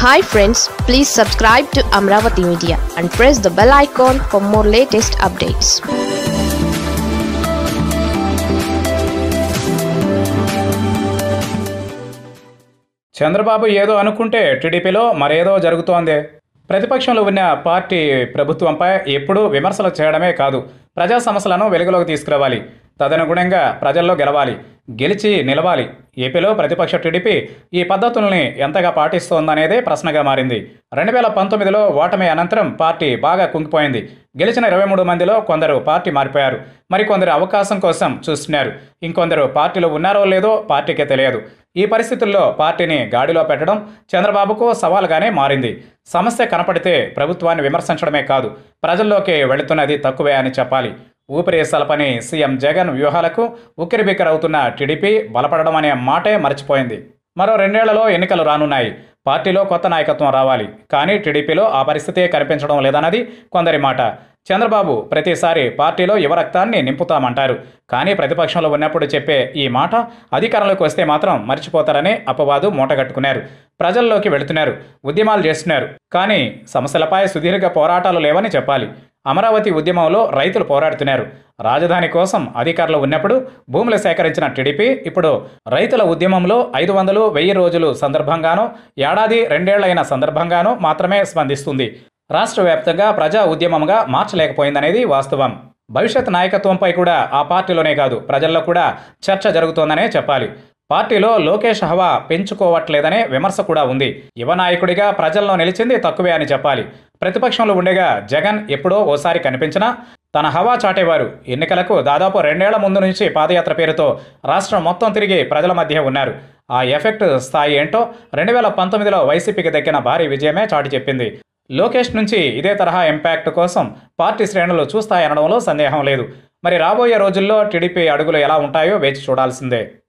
hi friends please subscribe to Amaravati media and press the bell icon for more latest updates Chandrababu ఏదో అనుకుంటే టీడీపీలో మరేదో జరుగుతోంది ప్రతిపక్షంలో ఉన్న పార్టీ ప్రభుత్వంపై ఎప్పుడూ విమర్శలు చేయడమే కాదు ప్రజా సమస్యలను వెలుగులోకి తీసుకురావాలి తదనుగుణంగా ప్రజల్లో గెలవాలి గెలిచి నిలవాలి ఏపీలో ప్రతిపక్ష టీడీపీ ఈ పద్ధతుల్ని ఎంతగా పాటిస్తోందనేదే ప్రశ్నగా మారింది రెండు వేల పంతొమ్మిదిలో ఓటమి అనంతరం పార్టీ బాగా కుంగిపోయింది గెలిచిన ఇరవై మూడు మందిలో కొందరు పార్టీ మారిపోయారు మరికొందరు అవకాశం కోసం చూస్తున్నారు ఇంకొందరు పార్టీలో ఉన్నారో లేదో పార్టీకే తెలియదు ఈ పరిస్థితుల్లో పార్టీని గాడిలో పెట్టడం చంద్రబాబుకు సవాల్గానే మారింది సమస్య కనపడితే ప్రభుత్వాన్ని విమర్శించడమే కాదు ప్రజల్లోకి వెళుతున్నది తక్కువే అని చెప్పాలి ఊపిరి సలపని సీఎం జగన్ వ్యూహాలకు ఉక్కిరిబిక్కిరవుతున్న టీడీపీ బలపడడం అనే మాటే మర్చిపోయింది మరో రెండేళ్లలో ఎన్నికలు రానున్నాయి పార్టీలో కొత్త నాయకత్వం రావాలి కానీ టీడీపీలో ఆ పరిస్థితే కనిపించడం లేదన్నది కొందరి మాట చంద్రబాబు ప్రతిసారి పార్టీలో యువ రక్తాన్ని నింపుతామంటారు కానీ ప్రతిపక్షంలో ఉన్నప్పుడు చెప్పే ఈ మాట అధికారంలోకి వస్తే మాత్రం మర్చిపోతారనే అపవాదు మూటగట్టుకున్నారు ప్రజల్లోకి వెళుతున్నారు ఉద్యమాలు చేస్తున్నారు కానీ సమస్యలపై సుదీర్ఘ పోరాటాలు లేవని చెప్పాలి అమరావతి ఉద్యమంలో రైతులు పోరాడుతున్నారు రాజధాని కోసం అధికారులు ఉన్నప్పుడు భూములు సేకరించిన టీడీపీ ఇప్పుడు రైతుల ఉద్యమంలో ఐదు వందలు వెయ్యి రోజులు సందర్భంగానో ఏడాది రెండేళ్లైన సందర్భంగానో మాత్రమే స్పందిస్తుంది రాష్ట్ర వ్యాప్తంగా ప్రజా ఉద్యమంగా మార్చలేకపోయిందనేది వాస్తవం భవిష్యత్ నాయకత్వంపై కూడా ఆ పార్టీలోనే కాదు ప్రజల్లో కూడా చర్చ జరుగుతోందనే చెప్పాలి పార్టీలో లోకేష్ హవా పెంచుకోవట్లేదనే విమర్శ కూడా ఉంది యువ నాయకుడిగా ప్రజల్లో నిలిచింది తక్కువే అని చెప్పాలి ప్రతిపక్షంలో ఉండగా జగన్ ఎప్పుడో ఓసారి కనిపించినా తన హవా చాటేవారు ఎన్నికలకు దాదాపు రెండేళ్ల ముందు నుంచి పాదయాత్ర పేరుతో రాష్ట్రం మొత్తం తిరిగి ప్రజల మధ్య ఉన్నారు ఆ ఎఫెక్ట్ స్థాయి ఏంటో రెండు వేల పంతొమ్మిదిలో వైసీపీకి దక్కిన భారీ విజయమే చాటి చెప్పింది లోకేష్ నుంచి ఇదే తరహా ఇంపాక్ట్ కోసం పార్టీ శ్రేణులు చూస్తాయనడంలో సందేహం లేదు మరి రాబోయే రోజుల్లో టీడీపీ అడుగులు ఎలా ఉంటాయో వేచి చూడాల్సిందే